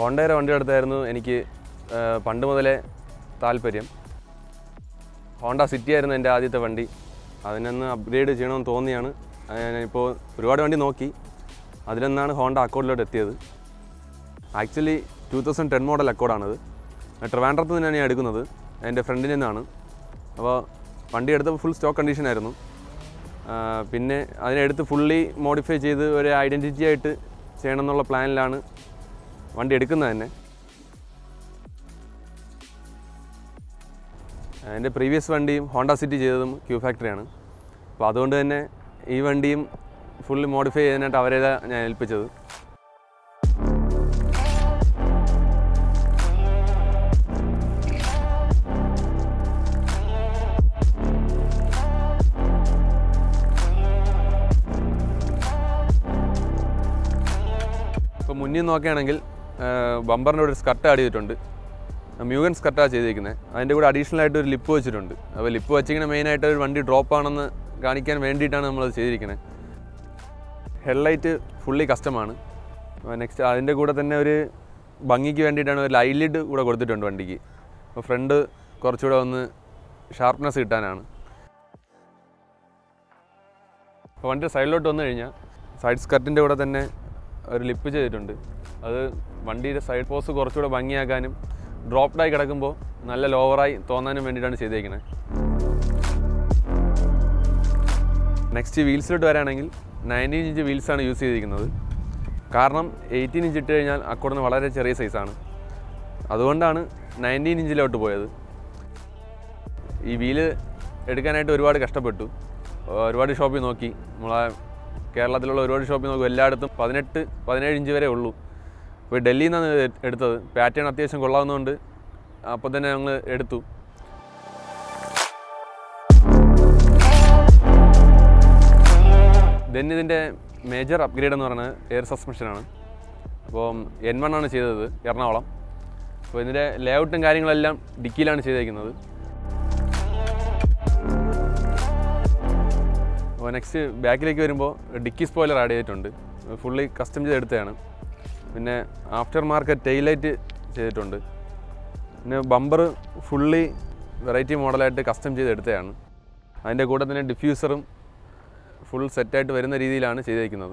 ഹോണ്ടയുടെ വണ്ടി എടുത്തായിരുന്നു എനിക്ക് ആ, പണ്ട് മുതലേ താല്പര്യം ഹോണ്ട സിറ്റി ആയിരുന്നു എൻ്റെ ആദ്യത്തെ വണ്ടി അതിനൊന്ന് അപ്ഗ്രേഡ് ചെയ്യണമെന്ന് തോന്നിയാണ് ഇപ്പോൾ ഒരുപാട് വണ്ടി നോക്കി അതിലൊന്നാണ് ഹോണ്ട അക്കോഡിലോട്ട് എത്തിയത് actually two thousand ten model അക്കോഡാണിത് ട്രിവാൻഡ്രത്ത് നിന്നാണ് ഞാൻ എടുക്കുന്നത് എൻ്റെ ഫ്രണ്ടിൽ നിന്നാണ് അപ്പോൾ വണ്ടി എടുത്തപ്പോൾ ഫുൾ സ്റ്റോക്ക് കണ്ടീഷൻ ആയിരുന്നു ആ, പിന്നെ അതിനെടുത്ത് ഫുള്ളി മോഡിഫൈ ചെയ്ത് ഒരു ഐഡൻറ്റിറ്റി ആയിട്ട് ചെയ്യണം എന്നുള്ള പ്ലാനിലാണ് വണ്ടി എടുക്കുന്നത് തന്നെ എൻ്റെ പ്രീവിയസ് വണ്ടിയും ഹോണ്ട സിറ്റി ചെയ്തതും ക്യൂ ഫാക്ടറിയാണ് അപ്പോൾ അതുകൊണ്ട് തന്നെ ഈ വണ്ടിയും ഫുള്ളി മോഡിഫൈ ചെയ്യാനായിട്ട് അവരെ ഞാൻ ഏൽപ്പിച്ചത് ഇപ്പോൾ മുന്നിൽ നോക്കുകയാണെങ്കിൽ ബമ്പറിൻ്റെ ഒരു സ്കർട്ട് ആഡ് ചെയ്തിട്ടുണ്ട് മ്യൂഗൻ സ്കർട്ടാണ് ചെയ്തിരിക്കുന്നത് അതിൻ്റെ കൂടെ അഡീഷണൽ ആയിട്ട് ഒരു ലിപ്പ് വെച്ചിട്ടുണ്ട് അപ്പോൾ ലിപ്പ് വെച്ചിങ്ങനെ മെയിനായിട്ട് ഒരു വണ്ടി ഡ്രോപ്പ് ആണെന്ന് കാണിക്കാൻ വേണ്ടിയിട്ടാണ് നമ്മളത് ചെയ്തിരിക്കുന്നത് ഹെഡ്ലൈറ്റ് ഫുള്ളി കസ്റ്റമാണ് നെക്സ്റ്റ് അതിൻ്റെ കൂടെ തന്നെ ഒരു ഭംഗിക്ക് വേണ്ടിയിട്ടാണ് ഒരു ലൈലിഡ് കൂടെ കൊടുത്തിട്ടുണ്ട് വണ്ടിക്ക് അപ്പോൾ ഫ്രണ്ട് കുറച്ചുകൂടെ ഒന്ന് ഷാർപ്നെസ് കിട്ടാനാണ് അപ്പോൾ വണ്ടി സൈഡിലോട്ട് വന്നു കഴിഞ്ഞാൽ സൈഡ് സ്കർട്ടിൻ്റെ കൂടെ തന്നെ ഒരു ലിപ്പ് ചെയ്തിട്ടുണ്ട് അത് വണ്ടിയുടെ സൈഡ് പോസ്റ്റ് കുറച്ചുകൂടെ ഭംഗിയാക്കാനും ഡ്രോപ്ഡായി കിടക്കുമ്പോൾ നല്ല ലോവറായി തോന്നാനും വേണ്ടിയിട്ടാണ് ചെയ്തേക്കുന്നത് നെക്സ്റ്റ് വീൽസിലോട്ട് വരാണെങ്കിൽ നയൻറ്റീൻ ഇഞ്ച് വീൽസാണ് യൂസ് ചെയ്തിരിക്കുന്നത് കാരണം എയ്റ്റീൻ ഇഞ്ച് ഇട്ട് കഴിഞ്ഞാൽ അക്കോടുന്ന് വളരെ ചെറിയ സൈസാണ് അതുകൊണ്ടാണ് നയൻറ്റീൻ ഇഞ്ചിലോട്ട് പോയത് ഈ വീല് എടുക്കാനായിട്ട് ഒരുപാട് കഷ്ടപ്പെട്ടു ഒരുപാട് ഷോപ്പിൽ നോക്കി നമ്മളെ കേരളത്തിലുള്ള ഒരുപാട് ഷോപ്പിൽ നോക്കി എല്ലായിടത്തും പതിനെട്ട് പതിനേഴ് ഇഞ്ച് വരെ ഉള്ളൂ ഇപ്പോൾ ഡൽഹിയിൽ നിന്നാണ് എടുത്തത് പാറ്റേൺ അത്യാവശ്യം കൊള്ളാവുന്നതുകൊണ്ട് അപ്പോൾ തന്നെ ഞങ്ങൾ എടുത്തു ദെൻ ഇതിൻ്റെ മേജർ അപ്ഗ്രേഡ് എന്ന് പറയുന്നത് എയർ സസ്പെൻഷനാണ് അപ്പോൾ എൻ വൺ ആണ് ചെയ്തത് എറണാകുളം അപ്പോൾ ഇതിൻ്റെ ലേഔട്ടും കാര്യങ്ങളെല്ലാം ഡിക്കിയിലാണ് ചെയ്തേക്കുന്നത് അപ്പോൾ നെക്സ്റ്റ് ബാക്കിലേക്ക് വരുമ്പോൾ ഡിക്കി സ്പോയിലർ ആഡ് ചെയ്തിട്ടുണ്ട് ഫുള്ളി കസ്റ്റം ചെയ്ത് എടുത്തതാണ് പിന്നെ ആഫ്റ്റർ മാർക്കറ്റ് ടെയിലൈറ്റ് ചെയ്തിട്ടുണ്ട് പിന്നെ ബമ്പർ ഫുള്ളി വെറൈറ്റി മോഡലായിട്ട് കസ്റ്റം ചെയ്ത് എടുത്തതാണ് അതിൻ്റെ കൂടെ തന്നെ ഡിഫ്യൂസറും ഫുൾ സെറ്റായിട്ട് വരുന്ന രീതിയിലാണ് ചെയ്തിരിക്കുന്നത്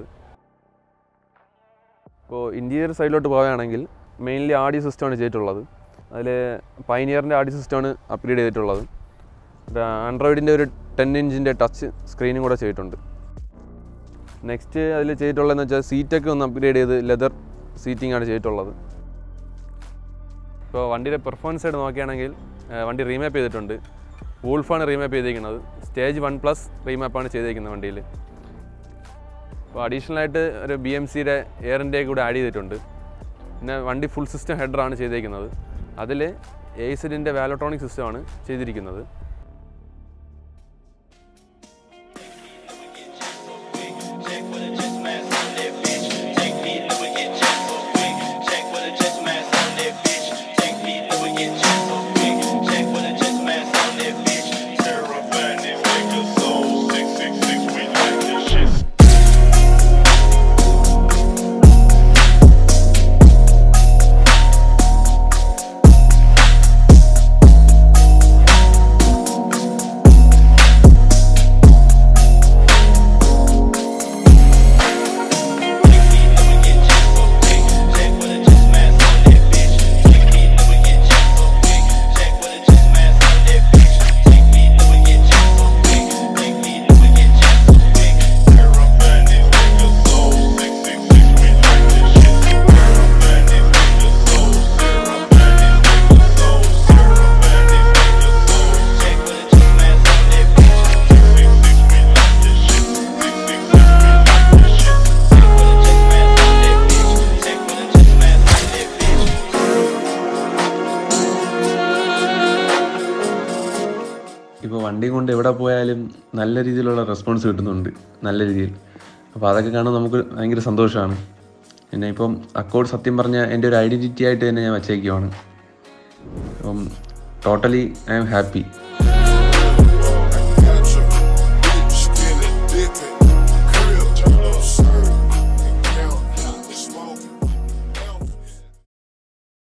ഇപ്പോൾ ഇൻറ്റീരിയർ സൈഡിലോട്ട് പോവുകയാണെങ്കിൽ മെയിൻലി ആഡിയോ സിസ്റ്റമാണ് ചെയ്തിട്ടുള്ളത് അതിൽ പൈനിയറിൻ്റെ ആഡിയോ സിസ്റ്റമാണ് അപ്ഗ്രേഡ് ചെയ്തിട്ടുള്ളത് ആൻഡ്രോയിഡിൻ്റെ ഒരു ടെൻ ഇഞ്ചിൻ്റെ ടച്ച് സ്ക്രീനും കൂടെ ചെയ്തിട്ടുണ്ട് നെക്സ്റ്റ് അതിൽ ചെയ്തിട്ടുള്ളതെന്ന് വെച്ചാൽ സീറ്റൊക്കെ ഒന്ന് അപ്ഗ്രേഡ് ചെയ്ത് ലെതർ സീറ്റിംഗ് ആണ് ചെയ്തിട്ടുള്ളത് ഇപ്പോൾ വണ്ടിയുടെ പെർഫോമൻസ് ആയിട്ട് നോക്കുകയാണെങ്കിൽ ആ, വണ്ടി റീമാപ്പ് ചെയ്തിട്ടുണ്ട് വൂൾഫാണ് റീമാപ്പ് ചെയ്തിരിക്കുന്നത് സ്റ്റേജ് വൺ പ്ലസ് റീമാപ്പാണ് ചെയ്തിരിക്കുന്നത് വണ്ടിയിൽ അപ്പോൾ അഡീഷണൽ ആയിട്ട് ഒരു ബി എം സിയുടെ എയർ ഇന്ത്യ കൂടെ ആഡ് ചെയ്തിട്ടുണ്ട് പിന്നെ വണ്ടി ഫുൾ സിസ്റ്റം ഹെഡറാണ് ചെയ്തിരിക്കുന്നത് അതിൽ എയ്സിഡിൻ്റെ വാലോട്രോണിക് സിസ്റ്റമാണ് ചെയ്തിരിക്കുന്നത് Check with a just mask on that bitch. Take me, let me get checked so quick. Check with a just mask on that bitch. Take me, let me get checked so quick. Check with a just mask on that bitch. Terrified, they make us soul. 666, we like this shit. Take me, let me get checked so quick. Check with a just mask on that bitch. Take me, let me get checked so quick. Check with a just mask on that bitch. Take me, let me get checked so quick. Take me, let me get checked so quick. Terrified, they make us soul. 666, we like this shit. Terrified, they make us soul. Terrified, they make us soul. Terrified, they make us soul. Check with a just mask on that bitch. 666, we like this shit. 666, we like this shit. Check with a just mask on that bitch. Check with a just mask on that bitch. ഇപ്പോൾ വണ്ടിയും കൊണ്ട് എവിടെ പോയാലും നല്ല രീതിയിലുള്ള response കിട്ടുന്നുണ്ട് നല്ല രീതിയിൽ അപ്പോൾ അതൊക്കെ കാണുമ്പോൾ നമുക്ക് ഭയങ്കര സന്തോഷമാണ് പിന്നെ ഇപ്പം അക്കോഡ് സത്യം പറഞ്ഞാൽ എൻ്റെ ഒരു ഐഡൻറ്റിറ്റി ആയിട്ട് തന്നെ ഞാൻ വച്ചേക്കുവാണ് അപ്പം ടോട്ടലി ഐ ആം ഹാപ്പി